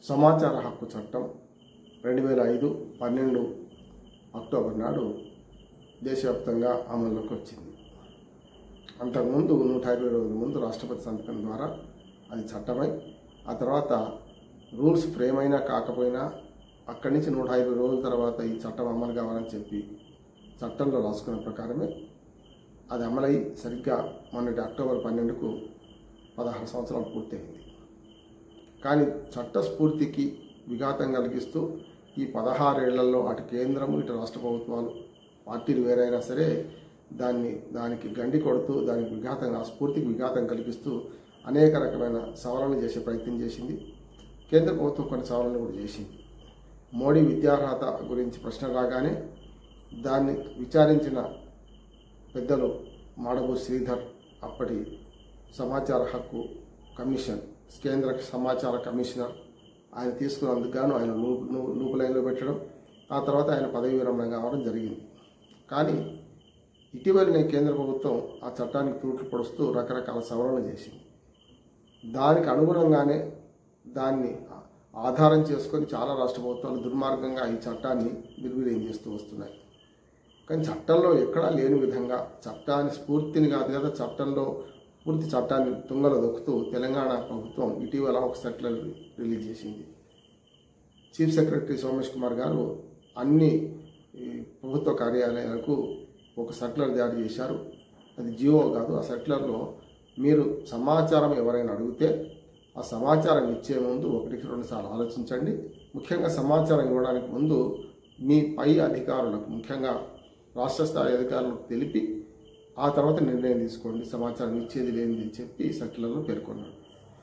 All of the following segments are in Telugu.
సమాచార హక్కు చట్టం రెండు వేల ఐదు పన్నెండు అక్టోబర్ నాడు దేశవ్యాప్తంగా అమల్లోకి వచ్చింది అంతకుముందు నూట ఇరవై రోజుల ముందు రాష్ట్రపతి సంతకం ద్వారా అది చట్టమై ఆ తర్వాత రూల్స్ ఫ్రేమ్ అయినా కాకపోయినా అక్కడి నుంచి నూట ఇరవై రోజుల తర్వాత ఈ చట్టం అమలు కావాలని చెప్పి చట్టంలో రాసుకున్న ప్రకారమే అది అమలై సరిగ్గా మొన్నటి అక్టోబర్ పన్నెండుకు పదహారు సంవత్సరాలు పూర్తయింది కానీ చట్ట స్ఫూర్తికి విఘాతం కలిగిస్తూ ఈ పదహారేళ్లలో అటు కేంద్రము ఇటు రాష్ట్ర ప్రభుత్వాలు పార్టీలు వేరైనా సరే దాన్ని దానికి గండి కొడుతూ దానికి విఘాతం ఆ స్ఫూర్తికి విఘాతం కల్పిస్తూ అనేక రకమైన సవరణలు చేసే ప్రయత్నం చేసింది కేంద్ర ప్రభుత్వం కొన్ని సవరణలు కూడా చేసింది మోడీ విద్యార్హత గురించి ప్రశ్న రాగానే దాన్ని విచారించిన పెద్దలు మాడబు శ్రీధర్ అప్పటి సమాచార హక్కు కమిషన్ కేంద్ర సమాచార కమిషనర్ ఆయన తీసుకున్నందుకు గాను ఆయన లూప్ లూ- లూప్ లైన్లో పెట్టడం ఆ తర్వాత ఆయన పదవి విరమణ కావడం జరిగింది కానీ ఇటీవలనే కేంద్ర ప్రభుత్వం ఆ చట్టానికి తూట్లు పొడుస్తూ రకరకాల సవరణలు చేసింది దానికి అనుగుణంగానే దాన్ని ఆధారం చేసుకొని చాలా రాష్ట్ర ప్రభుత్వాలు దుర్మార్గంగా ఈ చట్టాన్ని నిర్వీర్యం చేస్తూ వస్తున్నాయి కానీ చట్టంలో ఎక్కడా లేని విధంగా చట్టాన్ని స్ఫూర్తిని కాదు కదా చట్టంలో పూర్తి చట్టాన్ని తుంగలో దొక్కుతూ తెలంగాణ ప్రభుత్వం ఇటీవల ఒక సర్క్యులర్ రిలీజ్ చేసింది చీఫ్ సెక్రటరీ సోమేష్ కుమార్ గారు అన్ని ఈ, ప్రభుత్వ కార్యాలయాలకు ఒక సర్క్యులర్ జారీ చేశారు అది జియో కాదు ఆ సర్క్యులర్లో మీరు సమాచారం ఎవరైనా అడిగితే ఆ సమాచారం ఇచ్చే ముందు ఒకటికి రెండు సార్లు ఆలోచించండి ముఖ్యంగా సమాచారం ఇవ్వడానికి ముందు మీ పై అధికారులకు ముఖ్యంగా రాష్ట్ర స్థాయి అధికారులకు తెలిపి ఆ తర్వాత నిర్ణయం తీసుకోండి సమాచారం ఇచ్చేది లేనిది అని చెప్పి సర్క్యులర్లో పేర్కొన్నాడు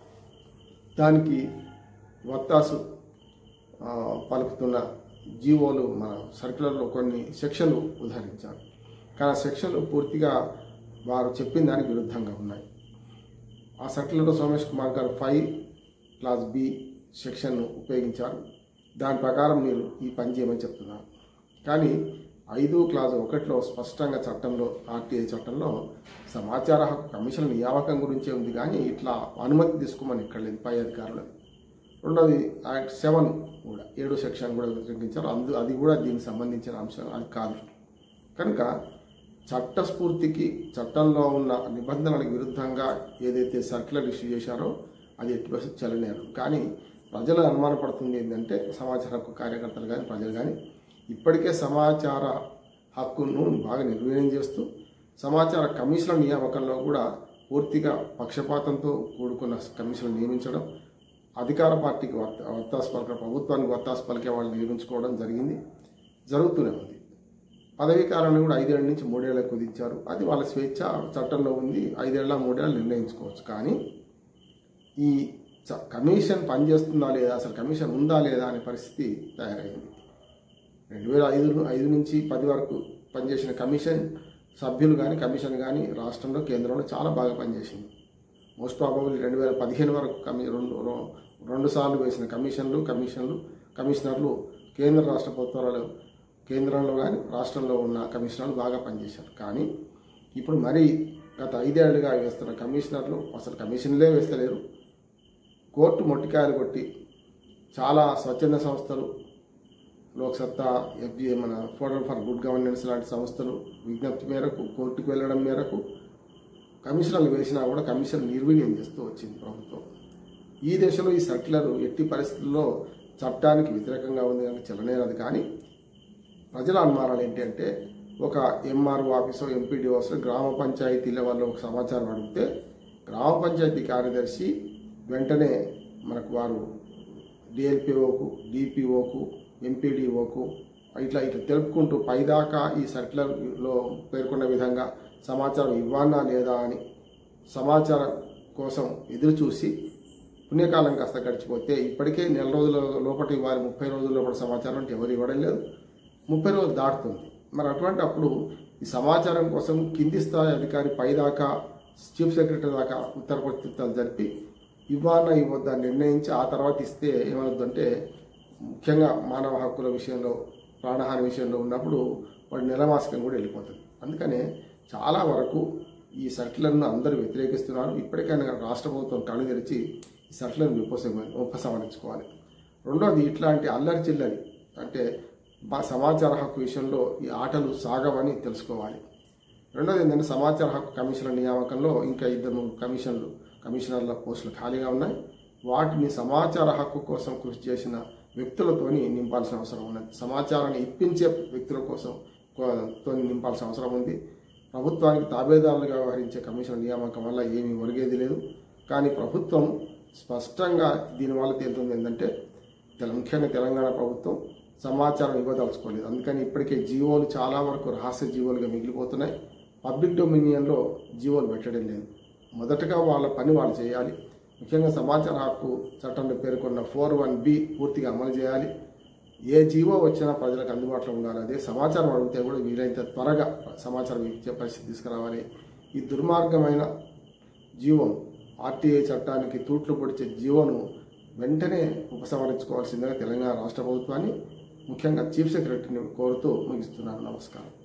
దానికి వత్తాసు ఆ, పలుకుతున్న జీవోలు మన సర్క్యులర్లో కొన్ని సెక్షన్లు ఉదహరించారు కానీ ఆ సెక్షన్లు పూర్తిగా వారు చెప్పిన దానికి విరుద్ధంగా ఉన్నాయి ఆ సర్క్యులర్లో సోమేష్ కుమార్ గారు ఫైవ్ క్లాస్ బి సెక్షన్ను ఉపయోగించారు దాని ప్రకారం మీరు ఈ పని చేయమని చెప్తున్నారు కానీ ఐదు క్లాస్ ఒకటిలో స్పష్టంగా చట్టంలో ఆర్టీఐ చట్టంలో సమాచార హక్కు కమిషన్ నియామకం గురించే ఉంది కానీ ఇట్లా అనుమతి తీసుకోమని ఇక్కడ లేదు పై అధికారులు రెండోది యాక్ట్ సెవెన్ కూడా ఏడు సెక్షన్ కూడా వ్యతిరేకించారు అందు అది కూడా దీనికి సంబంధించిన అంశం అది కాదు కనుక చట్ట స్ఫూర్తికి చట్టంలో ఉన్న నిబంధనలకు విరుద్ధంగా ఏదైతే సర్క్యులర్ ఇష్యూ చేశారో అది ఎట్టి పరిస్థితి చెల్లనేరు కానీ ప్రజలు అనుమానపడుతుంది ఏంటంటే సమాచార హక్కు కార్యకర్తలు కానీ ప్రజలు కానీ ఇప్పటికే సమాచార హక్కును బాగా నిర్వీర్యం చేస్తూ సమాచార కమిషన్ల నియామకంలో కూడా పూర్తిగా పక్షపాతంతో కూడుకున్న కమిషన్లు నియమించడం అధికార పార్టీకి వత్త వత్తాసు పలక ప్రభుత్వానికి వత్తాసు పలికే వాళ్ళు నియమించుకోవడం జరిగింది జరుగుతూనే ఉంది పదవీ కాలాన్ని కూడా ఐదేళ్ల నుంచి మూడేళ్లకు కుదించారు అది వాళ్ళ స్వేచ్ఛ చట్టంలో ఉంది ఐదేళ్ల మూడేళ్ళు నిర్ణయించుకోవచ్చు కానీ ఈ చ- కమిషన్ పనిచేస్తుందా లేదా అసలు కమిషన్ ఉందా లేదా అనే పరిస్థితి తయారైంది రెండు వేల ఐదు ఐదు నుంచి పది వరకు పనిచేసిన కమిషన్ సభ్యులు కానీ కమిషన్ కానీ రాష్ట్రంలో కేంద్రంలో చాలా బాగా పనిచేసింది మోస్ట్ ప్రాబబ్లీ రెండు వేల పదిహేను వరకు కమి రెండు రో- రెండు సార్లు వేసిన కమిషన్లు కమిషన్లు కమిషనర్లు కేంద్ర రాష్ట్ర ప్రభుత్వాలు కేంద్రంలో కానీ రాష్ట్రంలో ఉన్న కమిషనర్లు బాగా పనిచేశారు కానీ ఇప్పుడు మరీ గత ఐదేళ్లుగా వేస్తున్న కమిషనర్లు అసలు కమిషన్లే వేస్తలేరు కోర్టు మొట్టికాయలు కొట్టి చాలా స్వచ్ఛంద సంస్థలు లోక్సత్తా ఎఫ్జిఏ మన ఫోరం ఫర్ గుడ్ గవర్నెన్స్ లాంటి సంస్థలు విజ్ఞప్తి మేరకు కోర్టుకు వెళ్ళడం మేరకు కమిషనర్లు వేసినా కూడా కమిషన్ నిర్వీర్యం చేస్తూ వచ్చింది ప్రభుత్వం ఈ దశలో ఈ సర్క్యులర్ ఎట్టి పరిస్థితుల్లో చట్టానికి వ్యతిరేకంగా ఉంది కనుక చెల్లనేరదు కానీ ప్రజల అనుమానాలు ఏంటంటే ఒక ఎంఆర్ఓ ఆఫీసో ఎంపీడీ ఆఫీసో గ్రామ పంచాయతీల వల్ల ఒక సమాచారం అడిగితే గ్రామ పంచాయతీ కార్యదర్శి వెంటనే మనకు వారు డిఎల్పిఓకు డిపిఓకు ఎంపీడీఓకు ఇట్లా ఇట్లా తెలుపుకుంటూ పైదాకా ఈ సర్క్యులర్లో పేర్కొన్న విధంగా సమాచారం ఇవ్వాలా లేదా అని సమాచారం కోసం ఎదురు చూసి పుణ్యకాలం కాస్త గడిచిపోతే ఇప్పటికే నెల రోజుల లోపటి వారి ముప్పై రోజుల లోపల సమాచారం అంటే ఎవరు ఇవ్వడం లేదు ముప్పై రోజులు దాటుతుంది మరి అటువంటి అప్పుడు ఈ సమాచారం కోసం కింది స్థాయి అధికారి పైదాకా చీఫ్ సెక్రటరీ దాకా ఉత్తర ప్రత్యుత్తరాలు జరిపి ఇవ్వాలా ఇవ్వద్దా నిర్ణయించి ఆ తర్వాత ఇస్తే ఏమవుతుందంటే ముఖ్యంగా మానవ హక్కుల విషయంలో ప్రాణహాని విషయంలో ఉన్నప్పుడు వాడి నెలమాసికం కూడా వెళ్ళిపోతుంది అందుకనే చాలా వరకు ఈ సర్క్యులర్ను అందరూ వ్యతిరేకిస్తున్నారు ఇప్పటికైనా రాష్ట్ర ప్రభుత్వం కళ్ళు తెరిచి ఈ సర్క్యులర్ని ఉపసమ ఉపసంహరించుకోవాలి రెండోది ఇట్లాంటి అల్లరి చిల్లరి అంటే బ- సమాచార హక్కు విషయంలో ఈ ఆటలు సాగవని తెలుసుకోవాలి రెండోది ఏంటంటే సమాచార హక్కు కమిషనర్ నియామకంలో ఇంకా ఇద్దరు ముగ్గురు కమిషన్లు కమిషనర్ల పోస్టులు ఖాళీగా ఉన్నాయి వాటిని సమాచార హక్కు కోసం కృషి చేసిన వ్యక్తులతోని నింపాల్సిన అవసరం ఉన్నది సమాచారాన్ని ఇప్పించే వ్యక్తుల కోసం కో- తోని నింపాల్సిన అవసరం ఉంది ప్రభుత్వానికి తాబేదారులుగా వ్యవహరించే కమిషన్ నియామకం వల్ల ఏమీ ఒరిగేది లేదు కానీ ప్రభుత్వం స్పష్టంగా దీనివల్ల తేలుతుంది ఏంటంటే తెల- ముఖ్యంగా తెలంగాణ ప్రభుత్వం సమాచారం ఇవ్వదలుచుకోలేదు అందుకని ఇప్పటికే జీవోలు చాలా వరకు రహస్య జీవోలుగా మిగిలిపోతున్నాయి పబ్లిక్ డొమినియన్లో జీవోలు పెట్టడం లేదు మొదటగా వాళ్ళ పని వాళ్ళు చేయాలి ముఖ్యంగా సమాచార హక్కు చట్టంలో పేర్కొన్న ఫోర్ వన్ బి పూర్తిగా అమలు చేయాలి ఏ జీవో వచ్చినా ప్రజలకు అందుబాటులో ఉండాలి అదే సమాచారం అడిగితే కూడా వీలైనంత త్వరగా సమాచారం ఇచ్చే పరిస్థితి తీసుకురావాలి ఈ దుర్మార్గమైన జీవం ఆర్టీఐ చట్టానికి తూట్లు పొడిచే జీవోను వెంటనే ఉపసంహరించుకోవాల్సిందిగా తెలంగాణ రాష్ట్ర ప్రభుత్వాన్ని ముఖ్యంగా చీఫ్ సెక్రటరీని కోరుతూ ముగిస్తున్నాను నమస్కారం